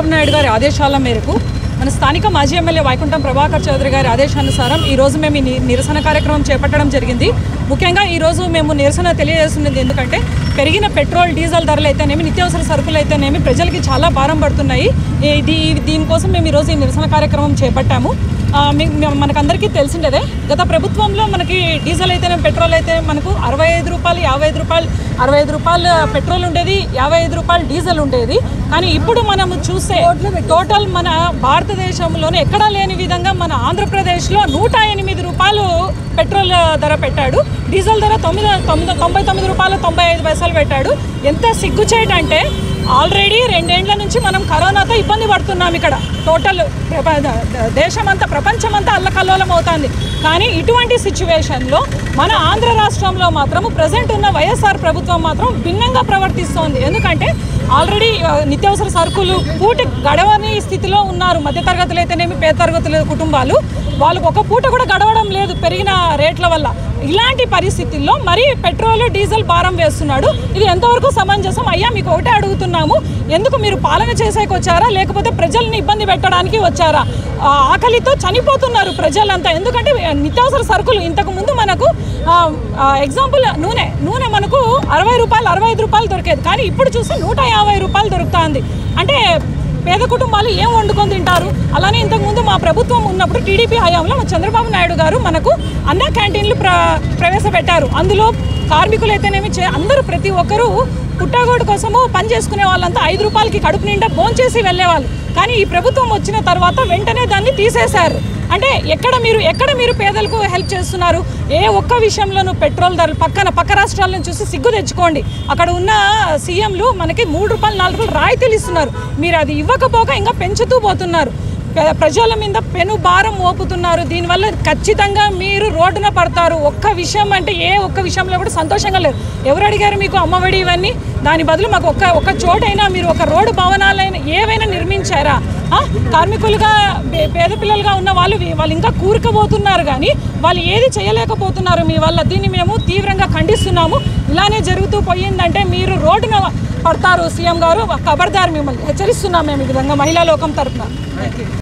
నాయుడు గారి ఆదేశాల మేరకు మన స్థానిక మాజీ ఎమ్మెల్యే వైకుంఠం ప్రభాకర్ చౌదరి గారి ఆదేశానుసారం ఈ రోజు మేము ఈ ని- నిరసన కార్యక్రమం చేపట్టడం జరిగింది ముఖ్యంగా ఈ రోజు మేము నిరసన తెలియజేస్తున్నది ఎందుకంటే పెరిగిన పెట్రోల్ డీజిల్ ధరలు అయితేనేమి నిత్యావసర సరుకులు అయితేనేమి ప్రజలకి చాలా భారం పడుతున్నాయి ఈ- దీ దీనికోసం మేము ఈరోజు ఈ నిరసన కార్యక్రమం చేపట్టాము ఆ, మీ- మీ- మనకందరికీ తెలిసిండేదే గత ప్రభుత్వంలో మనకి డీజిల్ అయితేనే పెట్రోల్ అయితే మనకు అరవై ఐదు రూపాయలు యాభై ఐదు రూపాయలు అరవై ఐదు రూపాయలు పెట్రోల్ ఉండేది యాభై ఐదు రూపాయలు డీజిల్ ఉండేది కానీ ఇప్పుడు మనం చూస్తే టోటల్ మన భారతదేశంలోనే ఎక్కడా లేని విధంగా మన ఆంధ్రప్రదేశ్లో నూట ఎనిమిది రూపాయలు పెట్రోల్ ధర పెట్టాడు డీజిల్ ధర తొమ్మిది తొమ్మిది తొంభై తొమ్మిది రూపాయలు తొంభై ఐదు పైసలు పెట్టాడు ఎంత సిగ్గుచేటంటే ఆల్రెడీ రెండేండ్ల నుంచి మనం కరోనాతో ఇబ్బంది పడుతున్నాం ఇక్కడ టోటల్ ప్రప- ద- దేశమంతా ప్రపంచమంతా అల్లకల్లోలం అవుతుంది కానీ ఇటువంటి సిచ్యువేషన్లో మన ఆంధ్ర రాష్ట్రంలో మాత్రం ప్రజెంట్ ఉన్న వైఎస్ఆర్ ప్రభుత్వం మాత్రం భిన్నంగా ప్రవర్తిస్తోంది ఎందుకంటే ఆల్రెడీ ఆ, నిత్యావసర సరుకులు పూట గడవని స్థితిలో ఉన్నారు మధ్యతరగతులు అయితేనేమి పేద తరగతుల కుటుంబాలు వాళ్ళకు ఒక పూట కూడా గడవడం లేదు పెరిగిన రేట్ల వల్ల ఇలాంటి పరిస్థితుల్లో మరి పెట్రోల్ డీజిల్ భారం వేస్తున్నాడు ఇది ఎంతవరకు సమంజసం అయ్యా మీకు ఒకటే అడుగుతున్నాము ఎందుకు మీరు పాలన చేసేకి వచ్చారా లేకపోతే ప్రజల్ని ఇబ్బంది పెట్టడానికి వచ్చారా ఆ, ఆకలితో చనిపోతున్నారు ప్రజలంతా ఎందుకంటే నిత్యావసర సరుకులు ఇంతకు ముందు మనకు ఎగ్జాంపుల్ నూనె నూనె మనకు అరవై రూపాయలు అరవై ఐదు రూపాయలు దొరికేది కానీ ఇప్పుడు చూస్తే నూట యాభై రూపాయలు దొరుకుతుంది అంటే పేద కుటుంబాలు ఏం వండుకొని తింటారు అలానే ఇంతకుముందు మా ప్రభుత్వం ఉన్నప్పుడు టీడీపీ హయాంలో మా చంద్రబాబు నాయుడు గారు మనకు అన్న క్యాంటీన్లు ప్ర ప్రవేశపెట్టారు అందులో కార్మికులు అయితేనేమి చే అందరూ ప్రతి ఒక్కరూ పుట్టగోడు కోసము పని చేసుకునే వాళ్ళంతా ఐదు రూపాయలకి కడుపు నిండా భోంచేసి వెళ్ళేవాళ్ళు కానీ ఈ ప్రభుత్వం వచ్చిన తర్వాత వెంటనే దాన్ని తీసేశారు అంటే ఎక్కడ మీరు ఎక్కడ మీరు పేదలకు హెల్ప్ చేస్తున్నారు ఏ ఒక్క విషయంలోనూ పెట్రోల్ ధరలు పక్కన పక్క రాష్ట్రాలను చూసి సిగ్గు తెచ్చుకోండి అక్కడ ఉన్న సీఎంలు మనకి మూడు రూపాయలు నాలుగు రూపాయలు రాయితీలు ఇస్తున్నారు మీరు అది ఇవ్వకపోగా ఇంకా పెంచుతూ పోతున్నారు ప్ర- ప్రజల మీద పెను భారం మోపుతున్నారు దీనివల్ల ఖచ్చితంగా మీరు రోడ్డున పడతారు ఒక్క విషయం అంటే ఏ ఒక్క విషయంలో కూడా సంతోషంగా లేరు ఎవరు అడిగారు మీకు అమ్మఒడి ఇవన్నీ దాని బదులు మాకు ఒక్క ఒక్క చోటైనా మీరు ఒక రోడ్డు భవనాలైనా ఏవైనా నిర్మించారా ఆ? కార్మికులుగా పే- పేద పిల్లలుగా ఉన్న వాళ్ళు వీ- వాళ్ళు ఇంకా కూరుకుపోతున్నారు కానీ వాళ్ళు ఏది చేయలేకపోతున్నారు మీ వల్ల దీన్ని మేము తీవ్రంగా ఖండిస్తున్నాము ఇలానే జరుగుతూ పోయిందంటే మీరు రోడ్డున పడతారు సీఎం గారు ఖబర్దార్ మిమ్మల్ని హెచ్చరిస్తున్నాం మేము ఈ విధంగా మహిళా లోకం తరఫున